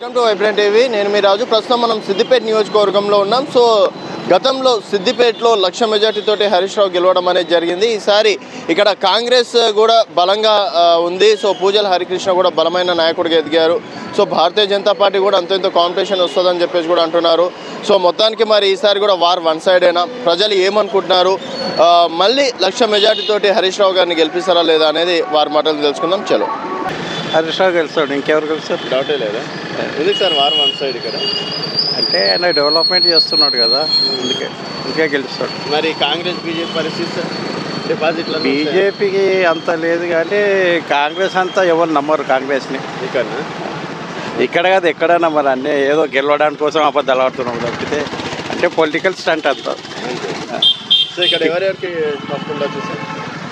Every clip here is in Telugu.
వెల్కమ్ టు వైబ్రెంట్ టీవీ నేను మీ రాజు ప్రస్తుతం మనం సిద్దిపేట నియోజకవర్గంలో ఉన్నాం సో గతంలో సిద్దిపేటలో లక్ష మెజార్టీతోటి హరీష్ రావు గెలవడం అనేది జరిగింది ఈసారి ఇక్కడ కాంగ్రెస్ కూడా బలంగా ఆ, ఉంది సో పూజల హరికృష్ణ కూడా బలమైన నాయకుడిగా ఎదిగారు సో భారతీయ జనతా పార్టీ కూడా అంత ఇంత కాంపిటీషన్ వస్తుందని చెప్పేసి కూడా అంటున్నారు సో మొత్తానికి మరి ఈసారి కూడా వార్ వన్ సైడేనా ప్రజలు ఏమనుకుంటున్నారు ఆ, మళ్ళీ లక్ష మెజార్టీతోటి హరీష్ రావు గారిని గెలిపిస్తారా లేదా అనేది వారి మాటలు తెలుసుకుందాం చలో హరీష్ రావు గెలుస్తాడు ఇంకెవరు గెలుస్తారు డౌటే లేదా ఎందుకు సార్ వార్ వన్ సైడ్ ఇక్కడ అంటే ఆయన డెవలప్మెంట్ చేస్తున్నాడు కదా అందుకే అందుకే గెలుస్తాడు మరి కాంగ్రెస్ బీజేపీ పరిస్థితి డిపాజిట్ల బీజేపీకి అంత లేదు కానీ కాంగ్రెస్ అంతా ఎవరు నమ్మరు కాంగ్రెస్ని ఇక్కడ ఇక్కడ కాదు ఎక్కడ నమ్మరు అన్నీ ఏదో గెలవడానికి కోసం అబద్ధాలు ఆడుతున్నాం తప్పితే అంటే పొలిటికల్ స్టంట్ అంతా సో ఇక్కడ ఎవరెవరికి టఫ్ ఉండొచ్చు సార్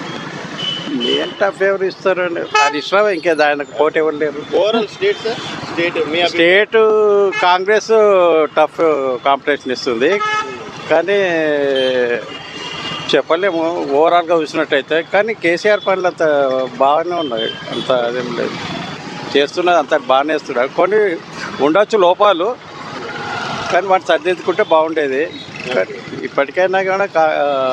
ఏం టఫ్ ఎవరు ఇస్తారండి హరీష్ రావు ఇంకే దానికి పోటీ ఎవరు లేరు ఓవరాల్ స్టేట్ సార్ స్టేట్ మీ అభి- స్టేట్ కాంగ్రెస్ టఫ్ కాంపిటీషన్ ఇస్తుంది కానీ చెప్పలేము ఓవరాల్గా చూసినట్టయితే కానీ కేసీఆర్ పనులు అంత బాగానే ఉన్నాయి అంత అదేం లేదు చేస్తున్నది అంత బాగానే ఇస్తున్నాడు కొన్ని ఉండొచ్చు లోపాలు కానీ వాటి సరిదిద్దుకుంటే బాగుండేది కానీ ఇప్పటికైనా కూడా కా-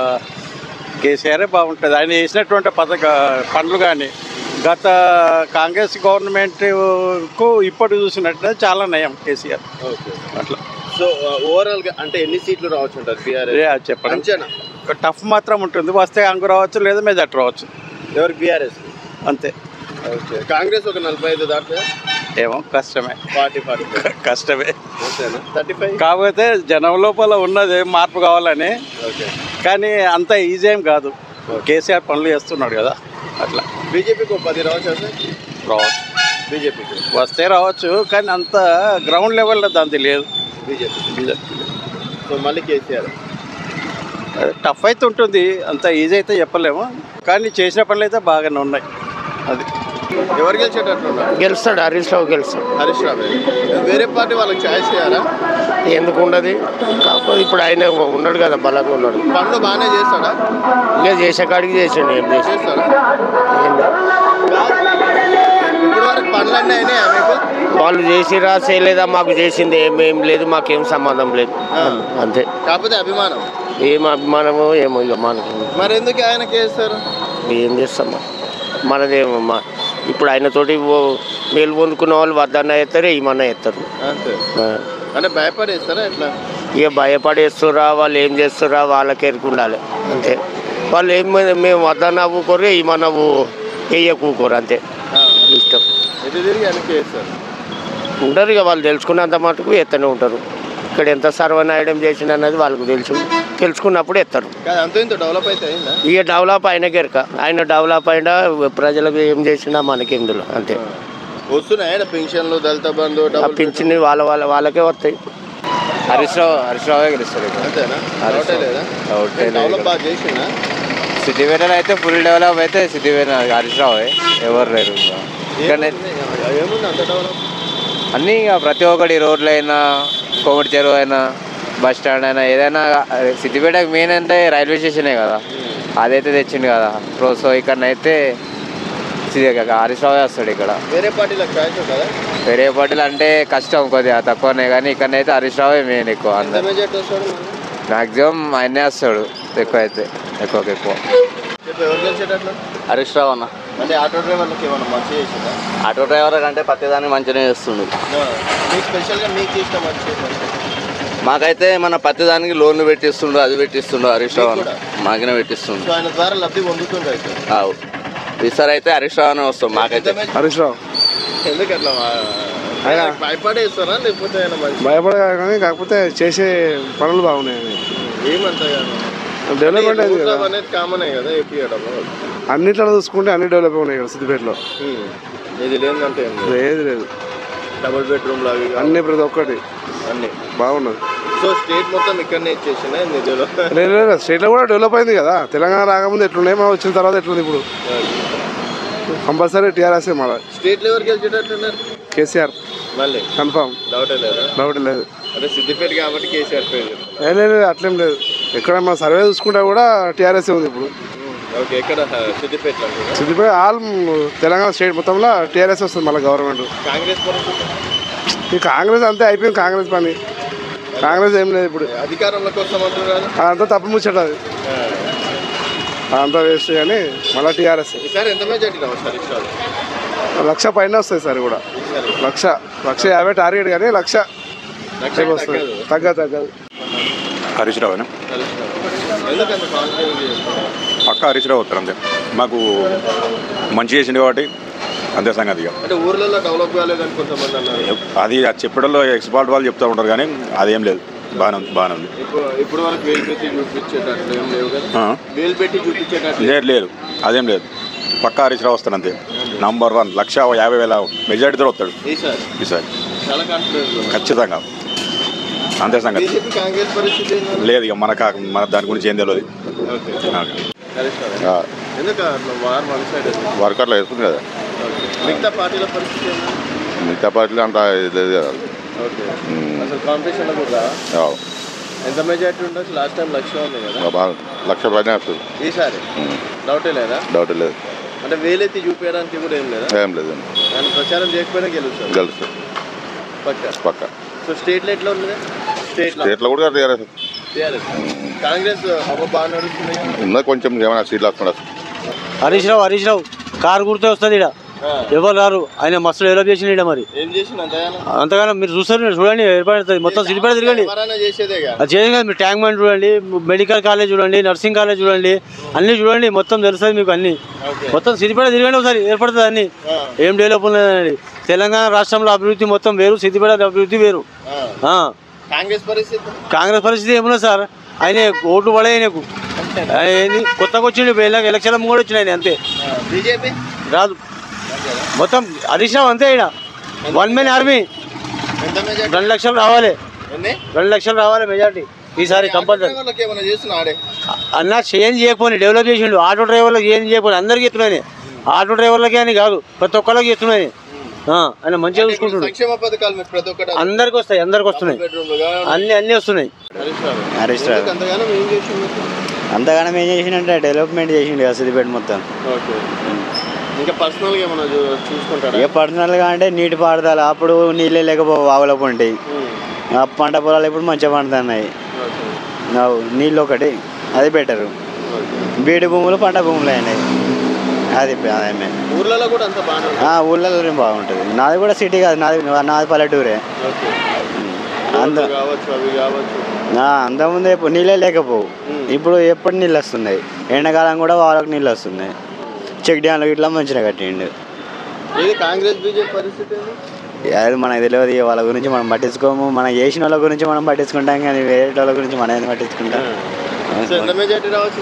కేసీఆరే బాగుంటుంది ఆయన చేసినటువంటి పథక పనులు కానీ గత కాంగ్రెస్ గవర్నమెంట్కు ఇప్పుడు చూసినట్టు చాలా నయం కేసీఆర్ ఓకే అట్లా సో ఓవరాల్ గా అంటే ఎన్ని సీట్లు రావచ్చు ఉంటుంది అదే బీఆర్ఎస్ అది చెప్పడం అంచనా టఫ్ మాత్రం ఉంటుంది వస్తే అంగు రావచ్చు లేదా మెజార్టీ రావచ్చు ఎవరు బీఆర్ఎస్ అంతే ఓకే కాంగ్రెస్ ఒక నలభై ఐదు దాటితే ఏమో కష్టమే ఫార్టీ ఫార్టీ కష్టమే అంతేనా థర్టీ ఫైవ్ కాకపోతే జనం లోపల ఉన్నది మార్పు కావాలని ఓకే కానీ అంత ఈజీ ఏం కాదు కేసీఆర్ పనులు చేస్తున్నాడు కదా అట్లా బీజేపీకి ఒక పది రావచ్చు సార్ రావచ్చు బీజేపీకి వస్తే రావచ్చు కానీ అంత గ్రౌండ్ లెవెల్లో దాంది లేదు బీజేపీ సో మళ్ళీ కేసీఆర్ టఫ్ అయితే ఉంటుంది అంత ఈజీ అయితే చెప్పలేము కానీ చేసిన పనులు అయితే బాగానే ఉన్నాయి అది ఎవరు గెలిచేటట్లున్నారు గెలుస్తాడు హరీష్ రావు గెలుస్తాడు హరీష్ రావు వేరే పార్టీ వాళ్ళకి ఛాయిస్ చేయాలా ఎందుకు ఉండదు కాకపోతే ఇప్పుడు ఆయన ఉన్నాడు కదా బలంగా ఉన్నాడు పనులు బాగానే చేస్తాడా ఇక చేసే కాడికి చేసిండు ఏం చేసి చేస్తాడా ఇప్పుడు వరకు పనులు అన్నీ అయినాయా మీకు వాళ్ళు చేసిరా చేయలేదా మాకు చేసింది ఏమేం లేదు మాకేం సంబంధం లేదు అంతే కాకపోతే అభిమానం ఏం అభిమానమో ఏమో ఇక మనకు మరి ఎందుకు ఆయనకి వేస్తారు ఏం చేస్తాం మరి. మనదేమో మా ఇప్పుడు ఆయనతోటి ఓ- మేలు పొందుకున్న వాళ్ళు వద్దన్న ఎత్తారు ఏమన్నా ఎత్తారు అంతే ఆ. అంటే భయపడేస్తారా ఎట్లా ఇక భయపడేస్తురా వాళ్ళు ఏం చేస్తురా వాళ్ళకి ఎరుకుండాలి అంతే వాళ్ళు ఏం మేము వద్దన్న ఊకోరు ఏమన్నా వేయకూకోరు అంతే ఆ, ఇష్టం ఎటు తిరిగి వెనక్కి వేస్తారు ఉంటారు ఇక వాళ్ళు తెలుసుకున్నంత మటుకు ఎత్తనే ఉంటారు ఇక్కడ ఎంత సర్వనాయడం చేసిండు అన్నది వాళ్ళకు తెలుసు తెలుసుకున్నప్పుడు ఎత్తారు కాదు అంత ఇంత డెవలప్ అయితే అయిందా ఇక డెవలప్ అయిన గెరక ఆయన డెవలప్ అయినా ప్రజలకు ఏం చేసినా మనకి ఇందులో అంతే వస్తున్నాయి పెన్షన్లు దళిత బంధు ఆ డబుల్ పింఛన్ వాళ్ళ వాళ్ళ వాళ్ళకే వస్తాయి హరీష్ రావు హరీష్ రావే గెలుస్తాడు ఇక్కడ అంతేనా హరీష్ డౌటే రావు. లేదా డౌటే లేదు. డెవలప్ బాగా చేసిందా సిద్దిపేటలో అయితే ఫుల్ డెవలప్ అయితే సిద్దిపేట హరీష్ రావే ఎవరు లేరు ఇంకా. ఇక్కడనే ఏముంది ఏముంది అంత డెవలప్ అన్నీ ఇక ప్రతి ఒక్కటి రోడ్లు అయినా కోమటి చెరువు అయినా బస్ స్టాండ్ అయినా ఏదైనా సిద్దిపేటకి మెయిన్ అంటే రైల్వే స్టేషనే కదా అదైతే తెచ్చిండు కదా ప్రో సో ఇక్కడనైతే సిద్ధి- హరీష్ రావే వస్తాడు ఇక్కడ వేరే పార్టీలకు ఛాయిస్ కదా వేరే పార్టీలు అంటే కష్టం కొద్దిగా తక్కువనే కానీ ఇక్కడనైతే హరీష్ రావే మెయిన్ ఎక్కువ ఎంత అందరు మెజార్టీ వస్తాడు మళ్ళీ? మ్యాక్సిమం ఆయనే వస్తాడు ఎక్కువ అయితే ఎక్కువకి ఎక్కువ చెప్పు ఎవరు గెలిచేటట్లు హరీష్ రావు అన్న అంటే ఆటో డ్రైవర్లకు ఏమన్నా మంచి చేసిందా ఆటో డ్రైవర్ కంటే ప్రతిదాన్ని మంచిగానే చేస్తుండు మీకు స్పెషల్గా మీకు ఇష్టం మంచి మాకైతే మన ప్రతిదానికి లోన్లు పెట్టిస్తుండు అది పెట్టిస్తుండు హరీష్ రావు అన్న మీకు మాకనే పెట్టిస్తుండు సో ఆయన ద్వారా లబ్ధి పొందుతుండే అయితే ఆవు ఈసారి అయితే హరీష్ రావు అనే వస్తాం మాకైతే హరీష్ రావు ఎందుకు అట్లా ఆయన- భయపడేస్తారా లేకపోతే ఆయన మంచి భయపడగా కానీ కాకపోతే చేసే పనులు బాగున్నాయి ఏమంతగా డెవలప్మెంట్ అయింది కదా అనేది కామనే కదా ఏపీయడం అన్నిట్లో చూసుకుంటే అన్ని డెవలప్ ఉన్నాయి ఇక్కడ సిద్దిపేటలో ఇది లేదంటే ఏం లేదు. ఏది లేదు డబుల్ బెడ్రూమ్ లాగా ఇవి అన్ని ప్రతి ఒక్కటి అన్ని బాగున్నది సో స్టేట్ మొత్తం ఇక్కడనే ఇచ్చేసిన నిధులు లేదు లేదు స్టేట్లో కూడా డెవలప్ అయింది కదా తెలంగాణ రాకముందు ఎట్లున్నాయి మనం వచ్చిన తర్వాత ఎట్లుంది ఇప్పుడు కంపల్సరీ టీఆర్ఎస్ మళ్ళీ స్టేట్ లెవెల్కి వెళ్చేటట్టున్నారు కేసీఆర్ మళ్ళీ కన్ఫామ్ డౌటే లేదా డౌట్ లేదు అదే సిద్దిపేట కాబట్టి కేసీఆర్ పేరు చెప్తాను ఏ లేదు లేదు, అట్లేం లేదు ఎక్కడ మన సర్వే చూసుకుంటే కూడా టీఆర్ఎస్ ఉంది ఇప్పుడు ఓకే ఎక్కడ సిద్దిపేట అంటున్నా సిద్దిపేట ఆల్ తెలంగాణ స్టేట్ మొత్తంలో టీఆర్ఎస్ వస్తుంది మళ్ళీ గవర్నమెంట్ కాంగ్రెస్ పరిస్థితి ఈ కాంగ్రెస్ అంతే అయిపోయింది కాంగ్రెస్ పని కాంగ్రెస్ ఏం లేదు ఇప్పుడు అధికారంలోకి వస్తామంటున్నారు అదంతా తప్పు ముచ్చట అది అదంతా వేస్ట్ కానీ మళ్ళీ టీఆర్ఎస్ ఈసారి ఎంత మెజార్టీ రావచ్చు హరీష్ రావు లక్ష పైన వస్తుంది సార్ కూడా లక్ష లక్ష యాభై టార్గెట్ కానీ లక్ష లక్ష వస్తుంది తగ్గదు. తగ్గ తగ్గదు హరీష్ రావు హరీష్ రావు. ఎందుకంత కాన్ఫిడెన్స్ చేస్తున్నారు? పక్క హరీష్ రావు వస్తారు అంతే మాకు మంచి చేసింది కాబట్టి అంతే సంగతి ఇక అంటే ఊర్లలో డెవలప్ కాలేదని కొంతమంది అన్నారు అది అది చెప్పడంలో ఎక్స్పర్ట్ వాళ్ళు చెప్తూ ఉంటారు కానీ అదేం లేదు బాగానే ఉంది బాగానే ఉంది ఇప్పుడు ఇప్పుడు వరకు వేలు పెట్టి చూపించేటట్లు ఏం లేవు కదా ఆ? వేలు పెట్టి చూపించేటట్లు లేదు లేదు అదేం లేదు పక్క హరీష్ రావు వస్తారు అంతే నంబర్ వన్ లక్ష యాభై వేల మెజారిటీతో వస్తాడు ఈసారి ఈసారి చాలా కాన్ఫిడెన్స్ ఖచ్చితంగా అంతే సంగతి బీజేపీ కాంగ్రెస్ పరిస్థితి ఏంది? లేదు ఇక మన కా- మన దాని గురించి ఏం తెలియదు ఓకే ఓకే. హరీష్ రావు. ఎందుకు అట్లా వార్ వన్ సైడ్ వర్కర్లు వేస్తుంది కదా మిగతా పార్టీల పరిస్థితి ఏంది? మిగతా పార్టీలు అంత ఇది లేదు కదా ఓకే అసలు కాంపిటీషన్లో కూడా ఆ, ఎంత మెజారిటీ ఉండొచ్చు లాస్ట్ టైం లక్ష ఉంది కదా బాగా లక్ష పైన వస్తుంది ఈసారి డౌటే లేదా డౌట్ లేదు అంటే వేలెత్తి చూపించడానికి కూడా ఏం లేదా ఏం లేదు దాని ప్రచారం చేయకపోయినా గెలుస్తారు గెలుస్తుంది పక్క పక్క సో స్టేట్లో ఎట్లా ఉంది స్టేట్లో స్టేట్లో కూడా టీఆర్ఎస్ టీఆర్ఎస్ కాంగ్రెస్ అవ్వ బాగా నడుస్తుంది ఉన్నది కొంచెం ఏమైనా సీట్లు వస్తున్నాడు హరీష్ రావు హరీష్ రావు కారు గుర్తే వస్తుంది ఇక్కడ ఎవరు రారు ఆయన మస్తు డెవలప్ చేసిన ఈడ మరి ఏం చేసిన అంతగానో అంతగానో మీరు చూస్తారు మీరు చూడండి ఏర్పడుతుంది మొత్తం సిరిపేట తిరగండి ఎవరైనా చేసేదేగా అది చేయండి కదా మీరు ట్యాంక్ బండ్ చూడండి మెడికల్ కాలేజ్ చూడండి నర్సింగ్ కాలేజ్ చూడండి అన్ని చూడండి మొత్తం తెలుస్తుంది మీకు అన్ని మొత్తం సిరిపేట తిరగండి ఒకసారి ఏర్పడుతుంది అన్ని ఏం డెవలప్ ఉన్నదండి తెలంగాణ రాష్ట్రంలో అభివృద్ధి మొత్తం వేరు సిద్దిపేట అభివృద్ధి వేరు ఆ. కాంగ్రెస్ పరిస్థితి కాంగ్రెస్ పరిస్థితి ఏమున్నా సార్ ఆయన ఓట్లు పడే ఆయనకు ఆయన ఏంది కొత్తగా వచ్చిండు వెళ్ళాక ఎలక్షన్ కూడా వచ్చినాయి ఆయన అంతే బీజేపీ రాదు మొత్తం హరీష్ రావు అంతే ఇక్కడ వన్ మెన్ ఆర్మీ ఎంత మెజార్టీ రెండు లక్షలు రావాలి ఎన్ని రెండు లక్షలు రావాలి మెజార్టీ ఈసారి కంపల్సరీ వాళ్ళకి ఏమైనా చేస్తున్నా ఆడే అన్న చేంజ్ చేయకపోయి డెవలప్ చేసిండు ఆటో డ్రైవర్లకు ఏం చేయకపోయి అందరికి ఎత్తున్నాయి ఆటో డ్రైవర్లకి అని కాదు ప్రతి ఒక్కరికి ఎత్తున్నాయి ఆయన మంచిగా చూసుకుంటుండు సంక్షేమ పథకాలు మీరు ప్రతి ఒక్కటి అందరికి వస్తాయి అందరికి వస్తున్నాయి బెడ్రూమ్లు కానీ అన్ని అన్ని వస్తున్నాయి హరీష్ రావు హరీష్ రావు ఎందుకు అంతగానో ఏం చేసిండు అంతగానం ఏం చేసిండంటే డెవలప్మెంట్ చేసిండు కదా సిద్దిపేట మొత్తం ఓకే ఇంకా పర్సనల్గా ఏమైనా చూ- చూసుకుంటారా ఇక పర్సనల్గా అంటే నీటి పారుదల అప్పుడు నీళ్ళే లేకపో వాగులకు ఉంటాయి ఆ పంట పొలాలు ఇప్పుడు మంచిగా పండుతున్నాయి అవు, నీళ్ళు ఒకటి అది బెటరు బీడి భూములు పంట భూములు అయినాయి అది ఆమె ఊర్లలో కూడా అంత బాగానే ఉంది. ఆ ఊళ్ళలో బాగుంటుంది నాది కూడా సిటీ కాదు నాది నాది పల్లెటూరే ఓకే అంత రోడ్లు కావచ్చు అవి కావచ్చు ఆ, అంతకుముందు ఎప్పుడు నీళ్ళే లేకపోవు ఇప్పుడు ఎప్పుడు నీళ్ళు వస్తున్నాయి ఎండాకాలం కూడా వాళ్ళకి నీళ్ళు వస్తున్నాయి చెక్ డ్యాన్లు ఇట్లా మంచిగా కట్టిండు ఇది కాంగ్రెస్ బీజేపీ పరిస్థితి ఏంది? అది మనకు తెలియదు ఇక వాళ్ళ గురించి మనం పట్టించుకోము మనం చేసిన వాళ్ళ గురించి మనం పట్టించుకుంటాం కానీ వేరే వాళ్ళ గురించి మనం ఏం పట్టించుకుంటాం సో ఎంత మెజార్టీ రావచ్చు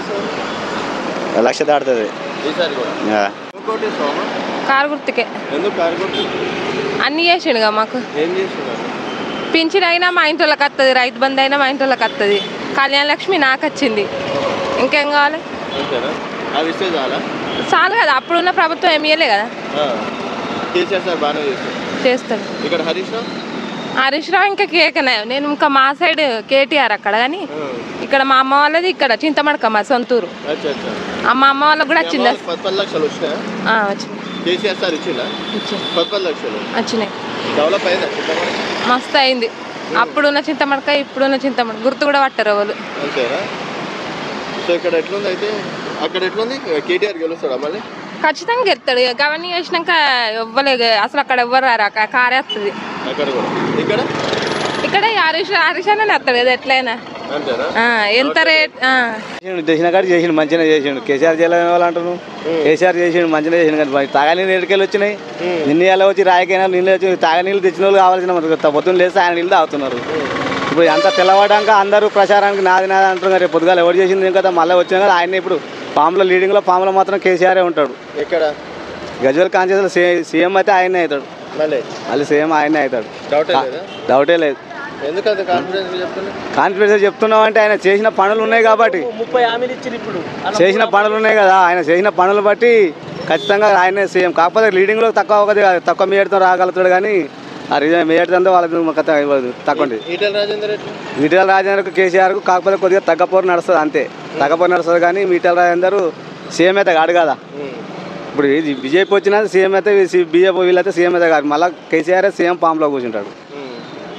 సార్ లక్ష దాటుతుంది ఈసారి కూడా ఆ. ఇంకోటి సోమ కారు గుర్తుకే ఎందుకు కార్యకర్త అన్ని చేసిండుగా మాకు ఏం చేస్తున్నారు పింఛన్ అయినా మా ఇంట్లోకి వస్తుంది రైతు బంధు అయినా మా ఇంట్లోకి వస్తుంది కళ్యాణ లక్ష్మి నాకు వచ్చింది ఇంకేం కావాలి అంతేనా అవి ఇస్తే చాలా చాలు కదా అప్పుడున్న ప్రభుత్వం ఏమి ఇయ్యలే కదా ఆ. కేసీఆర్ సార్ బాగానే చేస్తారు చేస్తాడు ఇక్కడ హరీష్ రావు హరీష్ రావు ఇంకా కేకనే నేను ఇంకా మా సైడ్ కేటీఆర్ అక్కడ కానీ ఇక్కడ మా అమ్మ వాళ్ళది ఇక్కడ చింతమడక మా సొంతూరు అచ్చా అచ్చా ఆ మా అమ్మ వాళ్ళకి కూడా వచ్చింది పది పది పది లక్షలు వచ్చినాయా ఆ, వచ్చింది కేసీఆర్ సార్ ఇచ్చిందా ఇచ్చింది పది పది లక్షలు వచ్చినాయి డెవలప్ అయిందా చింతమడక? మస్తు అయింది అప్పుడున్న చింతమడక ఇప్పుడున్న చింతమడక గుర్తు కూడా పట్టరు వాళ్ళు అంతేనా సో ఇక్కడ ఎట్లుంది అయితే అక్కడ ఎట్లుంది కేటీఆర్ గెలుస్తాడా మళ్ళీ ఖచ్చితంగా గెలుతాడు ఇక అవన్నీ చేసినాక ఇవ్వలేదు అసలు అక్కడ ఎవ్వరు రారు అక్కడ కారే వస్తుంది అక్కడ కూడా ఇక్కడ ఇక్కడ హరీష్ హరీష్ అనే వస్తాడు కదా ఎట్లయినా అంతేనా ఆ, ఎంత రేట్ ఆ. చేసిండు చేసిన కాడికి చేసిండు మంచిగా చేసిండు కేసీఆర్ చేయలేని వాళ్ళు అంటారు కేసీఆర్ చేసిండు మంచిగా చేసిండు కానీ మరి తాగా నీళ్ళు ఎక్కడికి వచ్చినాయి నిన్న ఎలా వచ్చి రాయకైనా నీళ్ళు వచ్చి తాగా నీళ్ళు తెచ్చిన వాళ్ళు కావాల్సిన మనకు పొద్దున్న లేస్తే ఆయన నీళ్ళు తాగుతున్నారు ఇప్పుడు అంత తెల్లవాడాక అందరూ ప్రచారానికి నాది నాది అంటారు రేపు పొద్దుగాల ఎవరు చేసింది ఏం కదా మళ్ళీ వచ్చినా కదా ఆయన ఇప్పుడు పాముల లీడింగ్లో పాములో మాత్రం కేసీఆరే ఉంటాడు ఎక్కడ గజ్వల్ కాన్షియస్లో సీఎం అయితే ఆయనే అవుతాడు మళ్ళీ మళ్ళీ సీఎం ఆయనే అవుతాడు డౌటే లేదా డౌటే లేదు ఎందుకు అంత కాన్ఫిడెన్స్ చెప్తున్నా కాన్ఫిడెన్స్ చెప్తున్నావు అంటే ఆయన చేసిన పనులు ఉన్నాయి కాబట్టి ముప్పై హామీలు ఇచ్చారు ఇప్పుడు చేసిన పనులు ఉన్నాయి కదా ఆయన చేసిన పనులు బట్టి ఖచ్చితంగా ఆయనే సీఎం కాకపోతే లీడింగ్లో తక్కువ ఒకటి కాదు, తక్కువ మేయర్తో రాగలుగుతాడు కానీ ఆ రిజన్ మేయర్తో వాళ్ళకి మాకు కథ ఇవ్వదు తక్కువ ఈటల రాజేందర్ ఎట్లా ఈటల రాజేందర్కు కేసీఆర్కు కాకపోతే కొద్దిగా తగ్గపోరు నడుస్తుంది అంతే తగ్గపోరు నడుస్తుంది కానీ ఈటల రాజేందర్ సీఎం అయితే కాడు కదా ఇప్పుడు ఇది బీజేపీ వచ్చినా సీఎం అయితే బీజేపీ వీళ్ళైతే సీఎం అయితే కాదు మళ్ళీ కేసీఆర్ సీఎం పాంలో కూర్చుంటాడు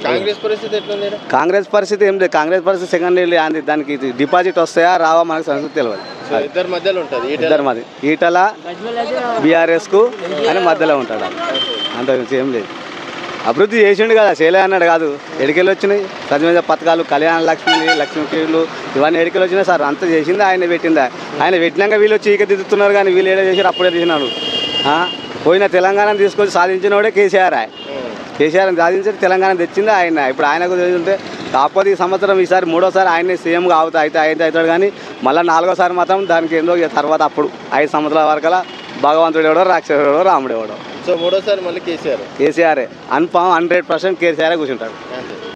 కాంగ్రెస్ పరిస్థితి ఎట్లుంది ఈడ? కాంగ్రెస్ పరిస్థితి ఏం లేదు కాంగ్రెస్ పరిస్థితి సెకండ్ ఇయర్ అంది దానికి ఇది డిపాజిట్ వస్తాయా రావా మనకు సంగతి తెలియదు సో ఇద్దరి మధ్యలో ఉంటుంది ఇద్దరు మాది ఈటల బీఆర్ఎస్కు అని మధ్యలో ఉంటాడు ఆయన. అంత మించి ఏం లేదు అభివృద్ధి చేసిండు కదా చేయలే అన్నాడు కాదు ఎడికెళ్ళి వచ్చినాయి సజమైన పథకాలు కళ్యాణ లక్ష్మి లక్ష్మీలు ఇవన్నీ ఎడికెళ్ళి వచ్చినాయి సార్ అంత చేసింది ఆయన పెట్టిందా ఆయన పెట్టినాక వీళ్ళు వచ్చి ఈక దిద్దుతున్నారు కానీ వీళ్ళు ఏదో చేశారు అప్పుడే తీసినాడు ఆ? పోయిన తెలంగాణ తీసుకొచ్చి సాధించినోడే కేసీఆర్ ఆయన. కేసీఆర్ సాధించి తెలంగాణ తెచ్చింది ఆయన ఇప్పుడు ఆయనకు ఉంటే కాకపోతే ఈ సంవత్సరం ఈసారి మూడోసారి ఆయనే సీఎంగా అవుతా అయితే అయితే అవుతాడు కానీ మళ్ళీ నాలుగోసారి మాత్రం దానికి ఏందో ఇక తర్వాత అప్పుడు ఐదు సంవత్సరాల వరకలా భగవంతుడు ఎవడో రాక్షసుడు ఎవడో రాముడు ఎవడో సో మూడోసారి మళ్ళీ కేసీఆర్ కేసీఆర్ఏ అన్ఫామ్ హండ్రెడ్ పర్సెంట్ కేసీఆర్ కూర్చుంటాడు అంతే